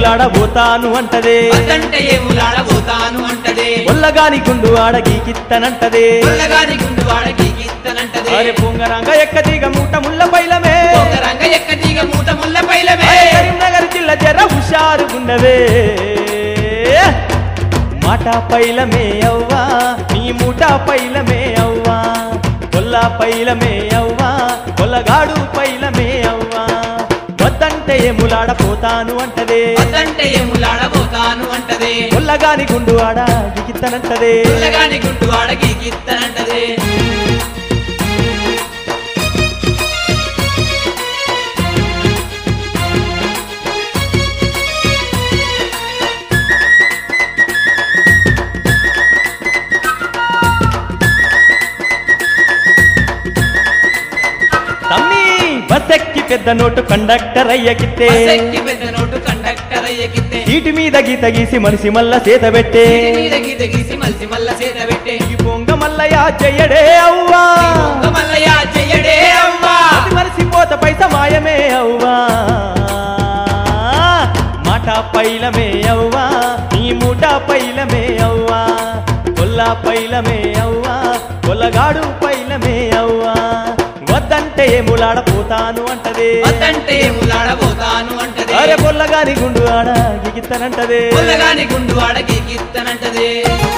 ఏములాడబోతాను అంటదే వద్దంటే ఏములాడబోతాను అంటదే ఒల్లగాని గుండు ఆడ గీకిత్తనంటదే పుల్లగాని గుండు వాడకి గీత్తనంటదే అరే పొంగరంగ ఎక్కదిగ మూట ముళ్ళ పైలమే ఒక రంగ ఎక్క తీగ మూట ముల్ల పైలమే అరే కరీంనగర్ జిల్లా జర హుషారు గుండవే మాట పైలమే అవ్వా నీ మూట పైలమే అవ్వా కొల్ల పైలమే అవ్వా కొల్లగాడు పైలమే అవ్వా వద్దంటే ఏములాడపోతాను అంటదే వద్దంటే ఏములాడబోతాను అంటదే కొల్లగాని గుండు ఆడ గిగిత్తనంటదే పుల్లగాని గుండు వాడకి గీత్తనంటదే తమ్మి బస్సెక్కి పెద్ద నోటు కండక్టర్ అయ్యకిత్తే బస్సెక్కి పెద్ద నోటు కండక్టర్ అయ్యకిత్తే సీటు మీద గీత గీసి మనిషి మల్ల సేత పెట్టే సీటి మీద గీత గీసి మలిసి మల్ల చేత పెట్టే ఈ పొంగ మల్లయ్య చెయ్యడే అవ్వా దొంగ మల్లయ్య చెయ్యడే అమ్మా అది మరిసిపోత పైస మాయమే అవ్వా మాట పైలమే అవ్వా నీ మూట పైలమే అవ్వా కొల్ల పైలమే అవ్వా కొల్లగాడు పైలమే అవ్వా వద్దంటే ఏములాడపోతాను అంటదే వద్దంటే ఏములాడబోతాను అంటదే అరే పొల్లగాని గుండు ఆడ గిగిత్తనంటదే పుల్లగాని గుండు వాడకి గీత్తనంటదే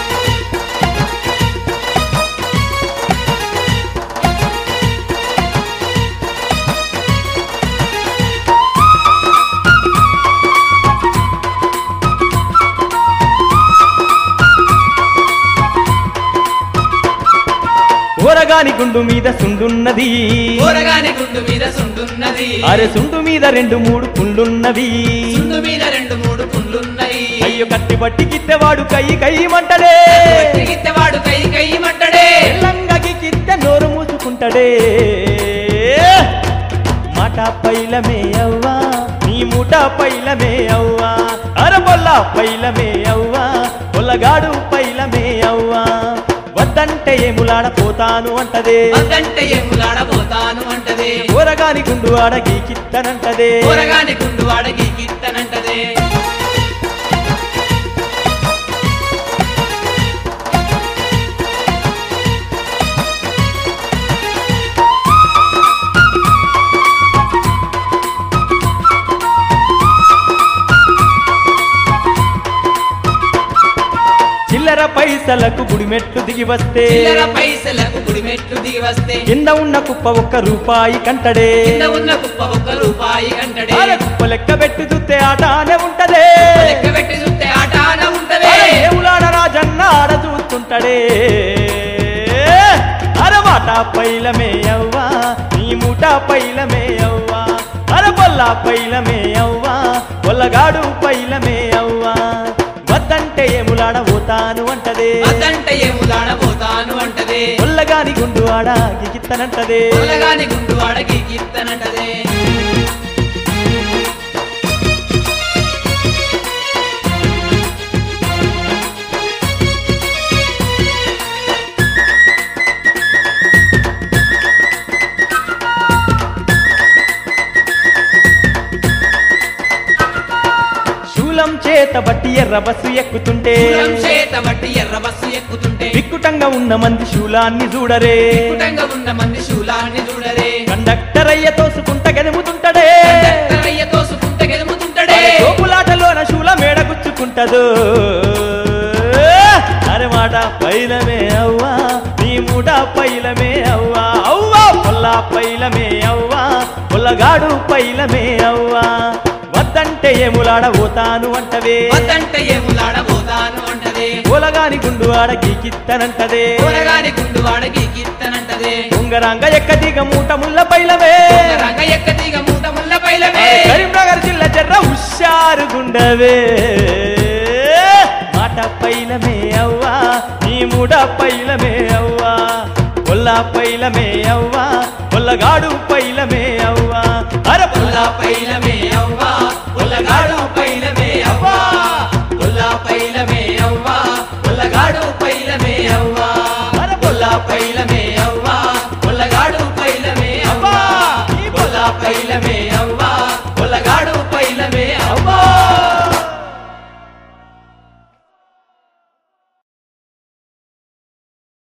ఊరగాని గుండు మీద సుండున్నది కూరగాని గుండు మీద సుండున్నది అరే సుండు మీద రెండు మూడు పుండ్లున్నవి సుండు మీద రెండు మూడు పుండ్లున్నాయి అయ్యో కత్తి బట్టి గిత్తెవాడు కై కయ్యమంటడే వాడు కై కై మంటడే తెల్లంగకి గిత్తె నోరు మూసుకుంటడే మాట పైలమే అవ్వా నీ మూట పైలమే అవ్వా అరబొల్ల పైలమే అవ్వా పొల్లగాడు పైలమే అవ్వా వద్దంటే ఏములాడపోతాను అంటదే వద్దంటే ఏములాడబోతాను అంటదే ఊరగాని గుండు ఆడ గీకిత్తనంటదే కూరగాని గుండు వాడకి గీత్తనంటదే చిల్లర పైసలకు గుడిమెట్లు దిగి వస్తే చిల్లర పైసలకు గుడి మెట్లు దిగి వస్తే కింద ఉన్న కుప్ప ఒక్క రూపాయి కంటడే కింద ఉన్న కుప్ప ఒక్క రూపాయి కంటడే అరే కుప్ప లెక్క పెట్టి చూస్తే ఆటానే ఉంటదే లెక్క పెట్టి చూస్తే ఆటాన ఉంటదే అరే ఏములాడ రాజన్న ఆడ చూస్తుంటడే అరే మాట పైలమే అవ్వా నీ మూట పైలమే అవ్వా అరే బొల్ల పైలమే అవ్వా బొల్లగాడు పైలమే అవ్వా వద్దంటే ఏములాడబోతాను అంటదే వద్దంటే ఏములాడబోతాను అంటదే బొల్లగాని గుండు ఆడ గిగిత్తనంటదే పుల్లగాని గుండు వాడకి గీత్తనంటదే శూలం చేత బట్టి ఎర్ర బస్సు ఎక్కుతుంటే పూలం చేత బట్టి ఎర్ర బస్సు ఎక్కుతుంటే విక్కుటంగా ఉన్న మంది శూలాన్ని చూడరే కుటంగా ఉన్న మంది శూలాన్ని చూడరే కండక్టర్ అయ్య తోసుకుంట గెలుముతుంటడే కండక్టరయ్య తోసుకుంటే గెలుముతుంటడే తోపులాటలోన శూల మేడగుచ్చుకుంటదు అరే మాట పైలమే అవ్వా నీ మూట పైలమే అవ్వా అవ్వా పొల్ల పైలమే అవ్వా పొల్లగాడు పైలమే అవ్వా వద్దంటే ఏములాడబోతాను అంటవే వద్దంటే ఏములాడబోతాను అంటదే పొలగాని గుండు ఆడ గీకిత్తనంటదే కూరగాని గుండు వాడకి గీత్తనంటదే ఉంగరంగ ఎక్కదిగ మూట ముళ్ళ పైలమే రంగ ఎక్క తీగ మూట ముల్ల పైలమే అరే కరీంనగర్ జిల్లా జర్ర హుషారు గుండవే మాట పైలమే అవ్వా నీ మూడ పైలమే అవ్వా పొల్ల పైలమే అవ్వా పొల్లగాడు పైలమే అవ్వా అర పుల్ల పైలమే అవ్వా పుల్లగాడు పైలమే అవ్వా పుల్ల పైలమే అవ్వా పుల్లగాడు పైలమే అవ్వా అర పుల్ల పైలమే అవ్వా పుల్లగాడు పైలమే అవ్వా పుల్ల పైలమే అవ్వా పుల్లగాడు పైలమే అవ్వా